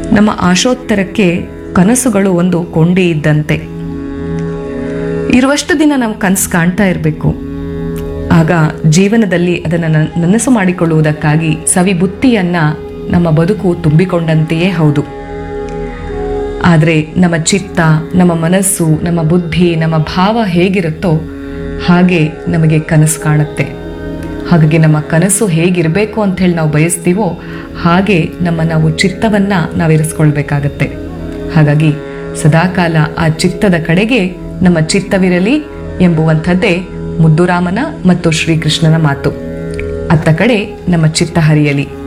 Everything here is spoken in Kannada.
ನಮ್ಮ ಆಶೋತ್ತರಕ್ಕೆ ಕನಸುಗಳು ಒಂದು ಕೊಂಡಿ ಇದ್ದಂತೆ ಇರುವಷ್ಟು ದಿನ ನಾವು ಕನಸು ಕಾಣ್ತಾ ಇರಬೇಕು ಆಗ ಜೀವನದಲ್ಲಿ ಅದನ್ನು ನನ್- ನನಸು ಮಾಡಿಕೊಳ್ಳುವುದಕ್ಕಾಗಿ ಸವಿಬುತ್ತಿಯನ್ನ ನಮ್ಮ ಬದುಕು ತುಂಬಿಕೊಂಡಂತೆಯೇ ಹೌದು ಆದರೆ ನಮ್ಮ ಚಿತ್ತ ನಮ್ಮ ಮನಸ್ಸು ನಮ್ಮ ಬುದ್ಧಿ ನಮ್ಮ ಭಾವ ಹೇಗಿರುತ್ತೋ ಹಾಗೆ ನಮಗೆ ಕನಸು ಕಾಣುತ್ತೆ ಹಾಗಾಗಿ ನಮ್ಮ ಕನಸು ಹೇಗಿರಬೇಕು ಅಂತ ಹೇಳಿ ನಾವು ಬಯಸ್ತೀವೋ ಹಾಗೆ ನಮ್ಮ ನಾವು ಚಿತ್ತವನ್ನ ನಾವಿರಿಸ್ಕೊಳ್ಬೇಕಾಗತ್ತೆ ಹಾಗಾಗಿ ಸದಾಕಾಲ ಆ ಚಿತ್ತದ ಕಡೆಗೆ ನಮ್ಮ ಚಿತ್ತವಿರಲಿ ಎಂಬುವಂಥದ್ದೇ ಮುದ್ದುರಾಮನ ಮತ್ತು ಶ್ರೀಕೃಷ್ಣನ ಮಾತು ಅತ್ತ ಕಡೆ ನಮ್ಮ ಚಿತ್ತ ಹರಿಯಲಿ